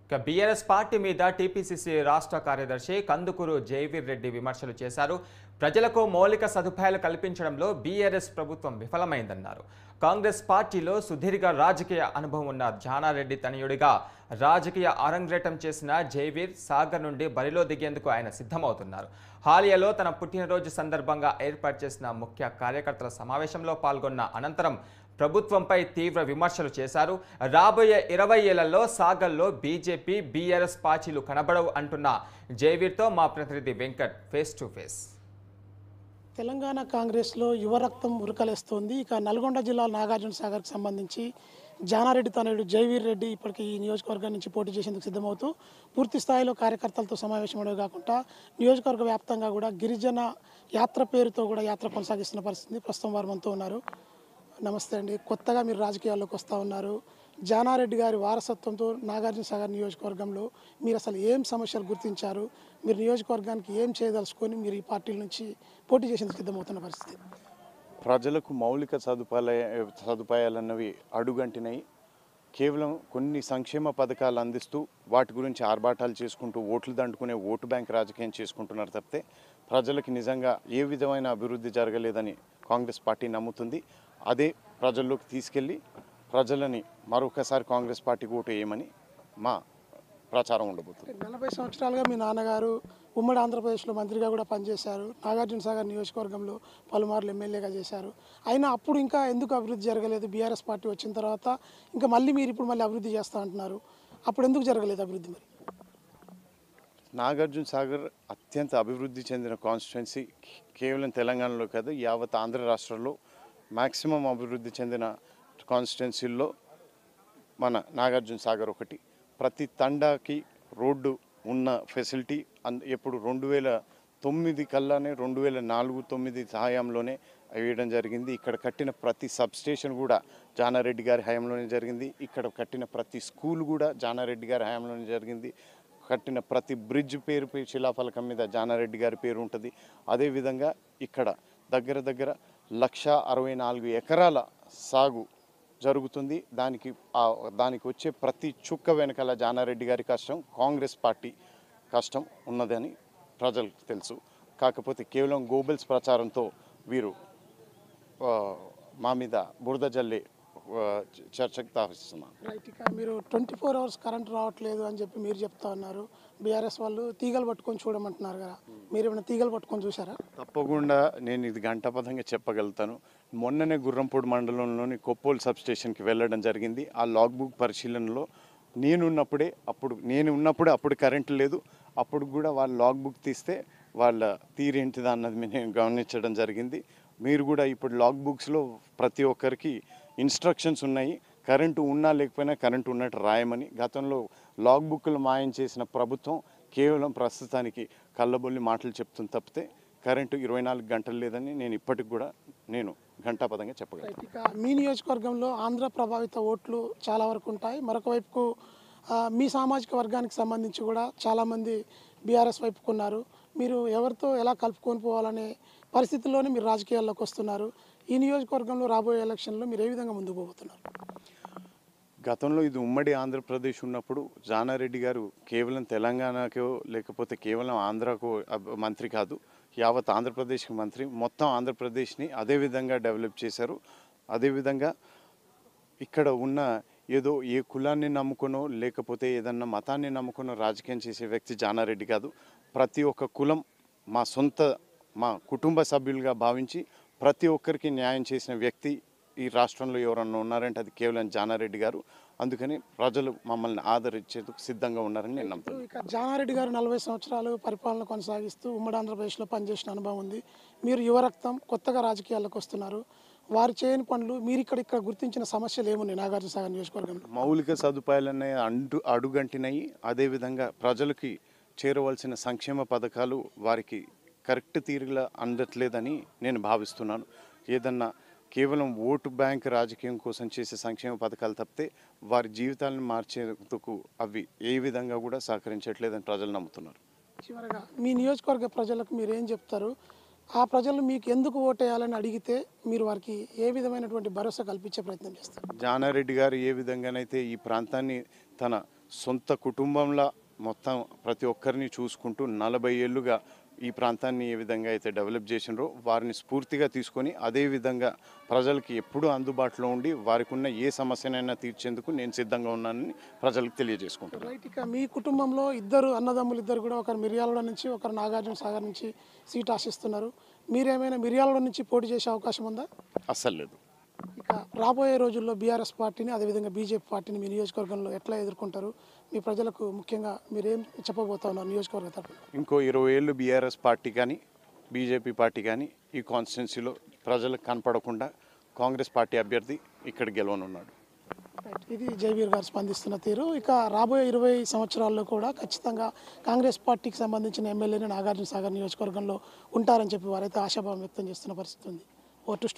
ఇక BRS party మీద TPCC రాష్ట్ర కార్యదర్శి కందుకూరు జయవీర్ రెడ్డి విమర్శలు చేశారు ప్రజలకు మౌలిక సదుపాయాలు కల్పించడంలో బీఆర్ఎస్ ప్రభుత్వం విఫలమైందన్నారు కాంగ్రెస్ పార్టీలో సుదీర్ఘ రాజకీయ అనుభవం ఉన్న జానారెడ్డి తనయుడిగా రాజకీయ అరంగేటం చేసిన జయవీర్ సాగర్ నుండి బరిలో దిగేందుకు ఆయన సిద్ధమవుతున్నారు హాలియాలో తన పుట్టినరోజు సందర్భంగా ఏర్పాటు చేసిన ముఖ్య కార్యకర్తల సమావేశంలో పాల్గొన్న అనంతరం ప్రభుత్వంపై తీవ్ర విమర్శలు చేశారు రాబోయే ఇరవై ఏళ్లలో సాగర్లో బీజేపీ బీఆర్ఎస్ పార్టీలు కనబడవు అంటున్న జయవీర్తో మా ప్రతినిధి Venkat face to face Telangana కాంగ్రెస్లో యువ రక్తం ఉరకలేస్తోంది ఇక నల్గొండ జిల్లా నాగార్జున సాగర్కి సంబంధించి జానారెడ్డి తనయుడు జైవీర్ రెడ్డి ఇప్పటికి ఈ నియోజకవర్గం నుంచి పోటీ చేసేందుకు సిద్ధమవుతూ పూర్తి స్థాయిలో కార్యకర్తలతో సమావేశమడే కాకుండా నియోజకవర్గ వ్యాప్తంగా కూడా గిరిజన యాత్ర పేరుతో కూడా యాత్ర కొనసాగిస్తున్న పరిస్థితి ప్రస్తుతం వారు మనతో ఉన్నారు నమస్తే అండి కొత్తగా మీరు రాజకీయాల్లోకి వస్తూ ఉన్నారు జానారెడ్డి గారి వారసత్వంతో నాగార్జున సాగర్ నియోజకవర్గంలో మీరు అసలు ఏం సమస్యలు గుర్తించారు మీరు నియోజకవర్గానికి ఏం చేయదలుచుకొని మీరు ఈ పార్టీల నుంచి పోటీ చేసేందుకు సిద్ధమవుతున్న పరిస్థితి ప్రజలకు మౌలిక సదుపాయాల సదుపాయాలన్నవి అడుగంటినాయి కేవలం కొన్ని సంక్షేమ పథకాలు అందిస్తూ వాటి గురించి ఆర్భాటాలు చేసుకుంటూ ఓట్లు దండుకునే ఓటు బ్యాంక్ రాజకీయం చేసుకుంటున్నారు తప్పితే ప్రజలకి నిజంగా ఏ విధమైన అభివృద్ధి జరగలేదని కాంగ్రెస్ పార్టీ నమ్ముతుంది అదే ప్రజల్లోకి తీసుకెళ్ళి ప్రజలని మరొకసారి కాంగ్రెస్ పార్టీకి ఓటు వేయమని మా ప్రచారం ఉండబోతుంది నలభై సంవత్సరాలుగా మీ నాన్నగారు ఉమ్మడి ఆంధ్రప్రదేశ్లో మంత్రిగా కూడా పనిచేశారు నాగార్జున సాగర్ నియోజకవర్గంలో పలుమార్లు ఎమ్మెల్యేగా చేశారు అయినా అప్పుడు ఇంకా ఎందుకు అభివృద్ధి జరగలేదు బీఆర్ఎస్ పార్టీ వచ్చిన తర్వాత ఇంకా మళ్ళీ మీరు ఇప్పుడు మళ్ళీ అభివృద్ధి చేస్తా అంటున్నారు అప్పుడు ఎందుకు జరగలేదు అభివృద్ధి మరి నాగార్జున సాగర్ అత్యంత అభివృద్ధి చెందిన కాన్స్టిట్యున్సీ కేవలం తెలంగాణలో కాదు యావత్ ఆంధ్ర రాష్ట్రంలో మ్యాక్సిమం అభివృద్ధి చెందిన కాన్స్టిట్యున్సీల్లో మన నాగార్జున సాగర్ ఒకటి ప్రతి తండాకి రోడ్డు ఉన్న ఫెసిలిటీ అన్ ఎప్పుడు రెండు వేల తొమ్మిది కల్లానే రెండు వేల నాలుగు తొమ్మిది సహాయంలోనే వేయడం జరిగింది ఇక్కడ కట్టిన ప్రతి సబ్ స్టేషన్ కూడా జానారెడ్డి గారి హయాంలోనే జరిగింది ఇక్కడ కట్టిన ప్రతి స్కూల్ కూడా జానారెడ్డి గారి హయాంలోనే జరిగింది కట్టిన ప్రతి బ్రిడ్జ్ పేరు పే శిలాఫలకం మీద జానారెడ్డి గారి పేరు ఉంటుంది అదేవిధంగా ఇక్కడ దగ్గర దగ్గర లక్ష అరవై నాలుగు ఎకరాల సాగు జరుగుతుంది దానికి ఆ- దానికి వచ్చే ప్రతి చుక్క వెనకాల జానారెడ్డి గారి కష్టం కాంగ్రెస్ పార్టీ కష్టం ఉన్నదని ప్రజలకు తెలుసు కాకపోతే కేవలం గోబెల్స్ ప్రచారంతో వీరు ఆ, మా మీద బురద జల్లి ఆ, చర్చకు తావిస్తున్నారు రైట్ ఇక మీరు ట్వంటీ ఫోర్ అవర్స్ కరెంట్ రావట్లేదు అని చెప్పి మీరు చెప్తా ఉన్నారు బీఆర్ఎస్ వాళ్ళు తీగలు పట్టుకొని చూడమంటున్నారు కదా మీరు ఏమైనా తీగలు పట్టుకొని చూసారా తప్పకుండా నేను ఇది గంటపదంగా చెప్పగలుగుతాను మొన్ననే గుర్రంపూడి మండలంలోని కొప్పోలు సబ్ స్టేషన్కి వెళ్ళడం జరిగింది ఆ లాగ్ బుక్ పరిశీలనలో నేనున్నప్పుడే అప్పుడు నేను ఉన్నప్పుడే అప్పుడు కరెంటు లేదు అప్పుడు కూడా వాళ్ళ లాగ్ బుక్ తీస్తే వాళ్ళ తీరేంటిదా అన్నది నేను గమనించడం జరిగింది మీరు కూడా ఇప్పుడు లాగ్ బుక్స్లో ప్రతి ఒక్కరికి ఇన్స్ట్రక్షన్స్ ఉన్నాయి కరెంటు ఉన్నా లేకపోయినా కరెంటు ఉన్నట్టు రాయమని గతంలో లాగ్ బుక్లు మాయం చేసిన ప్రభుత్వం కేవలం ప్రస్తుతానికి కళ్ళబొల్లి మాటలు చెప్తుంది తప్పితే కరెంటు ఇరవై నాలుగు గంటలు లేదని నేను ఇప్పటికి కూడా నేను ఘంటాపదంగా చెప్పగలను రైట్ ఇక మీ నియోజకవర్గంలో ఆంధ్ర ప్రభావిత ఓట్లు చాలా వరకు ఉంటాయి మరొక వైపుకు ఆ, మీ సామాజిక వర్గానికి సంబంధించి కూడా చాలామంది బీఆర్ఎస్ వైపుకున్నారు మీరు ఎవరితో ఎలా కలుపుకొని పోవాలనే పరిస్థితుల్లోనే మీరు రాజకీయాల్లోకి వస్తున్నారు ఈ నియోజకవర్గంలో రాబోయే ఎలక్షన్లో మీరు ఏ విధంగా ముందుకు పోతున్నారు గతంలో ఇది ఉమ్మడి ఆంధ్రప్రదేశ్ ఉన్నప్పుడు జానారెడ్డి గారు కేవలం తెలంగాణకో లేకపోతే కేవలం ఆంధ్రాకు అబ్- మంత్రి కాదు యావత్ ఆంధ్రప్రదేశ్కి మంత్రి మొత్తం ఆంధ్రప్రదేశ్ని అదే విధంగా డెవలప్ చేశారు అదేవిధంగా ఇక్కడ ఉన్న ఏదో ఏ కులాన్ని నమ్ముకునో లేకపోతే ఏదన్నా మతాన్ని నమ్ముకునో రాజకీయం చేసే వ్యక్తి జానారెడ్డి కాదు ప్రతి ఒక్క కులం మా సొంత మా కుటుంబ సభ్యులుగా భావించి ప్రతి ఒక్కరికి న్యాయం చేసిన వ్యక్తి ఈ రాష్ట్రంలో ఎవరన్నా ఉన్నారంటే అది కేవలం జానారెడ్డి గారు అందుకని ప్రజలు మమ్మల్ని ఆదరించేందుకు సిద్ధంగా ఉన్నారని నేను నమ్ముతున్నాను ఇక జానారెడ్డి గారు నలభై సంవత్సరాలు పరిపాలన కొనసాగిస్తూ ఉమ్మడి ఆంధ్రప్రదేశ్లో పనిచేసిన అనుభవం ఉంది మీరు యువరక్తం కొత్తగా రాజకీయాల్లోకి వస్తున్నారు వారు చేయని పనులు మీరు ఇక్కడ ఇక్కడ గుర్తించిన సమస్యలు ఏమున్నాయి నాగార్జున సాగర్ నియోజకవర్గంలో మౌలిక సదుపాయాలనే అంటు అడుగంటినయి అదేవిధంగా ప్రజలకి చేరవలసిన సంక్షేమ పథకాలు వారికి కరెక్ట్ తీరుగా అందట్లేదని నేను భావిస్తున్నాను ఏదన్నా కేవలం ఓటు బ్యాంక్ రాజకీయం కోసం చేసే సంక్షేమ పథకాలు తప్పితే వారి జీవితాలను మార్చేందుకు అవి ఏ విధంగా కూడా సహకరించట్లేదని ప్రజలు నమ్ముతున్నారు చివరగా మీ నియోజకవర్గ ప్రజలకు మీరు ఏం చెప్తారు ఆ ప్రజలు మీకు ఎందుకు ఓటేయాలని అడిగితే మీరు వారికి ఏ విధమైనటువంటి భరోసా కల్పించే ప్రయత్నం చేస్తారు జానారెడ్డి గారు ఏ విధంగానైతే ఈ ప్రాంతాన్ని తన సొంత కుటుంబంలో మొత్తం ప్రతి ఒక్కరిని చూసుకుంటూ నలభై ఏళ్ళుగా ఈ ప్రాంతాన్ని ఏ విధంగా అయితే డెవలప్ చేసినారో వారిని స్ఫూర్తిగా తీసుకొని అదే విధంగా ప్రజలకి ఎప్పుడూ అందుబాటులో ఉండి వారికి ఉన్న ఏ సమస్యనైనా తీర్చేందుకు నేను సిద్ధంగా ఉన్నానని ప్రజలకు తెలియజేసుకుంటున్నాను రైట్ ఇక మీ కుటుంబంలో ఇద్దరు అన్నదమ్ములు ఇద్దరు కూడా ఒకరు మిర్యాలగూడ నుంచి ఒకరు నాగార్జున సాగర్ నుంచి సీట్ ఆశిస్తున్నారు మీరేమైనా మిర్యాలగూడ నుంచి పోటీ చేసే అవకాశం ఉందా అస్సలు లేదు ఇక రాబోయే రోజుల్లో బీఆర్ఎస్ పార్టీని అదేవిధంగా బీజేపీ పార్టీని మీ నియోజకవర్గంలో ఎట్లా ఎదుర్కొంటారు మీ ప్రజలకు ముఖ్యంగా మీరేం చెప్పబోతా ఉన్నారు నియోజకవర్గ తరపున ఇంకో ఇరవై ఏళ్ళు బీఆర్ఎస్ పార్టీ కానీ బీజేపీ పార్టీ కానీ ఈ కాన్స్టిట్యున్సీలో ప్రజలకు కనపడకుండా కాంగ్రెస్ పార్టీ అభ్యర్థి ఇక్కడ గెలవనున్నాడు రైట్. ఇది జైవీర్ గారు స్పందిస్తున్న తీరు ఇక రాబోయే ఇరవై సంవత్సరాల్లో కూడా ఖచ్చితంగా కాంగ్రెస్ పార్టీకి సంబంధించిన ఎమ్మెల్యేని నాగార్జున సాగర్ నియోజకవర్గంలో ఉంటారని చెప్పి వారైతే ఆశాభావం వ్యక్తం చేస్తున్న పరిస్థితి ఉంది ఓటు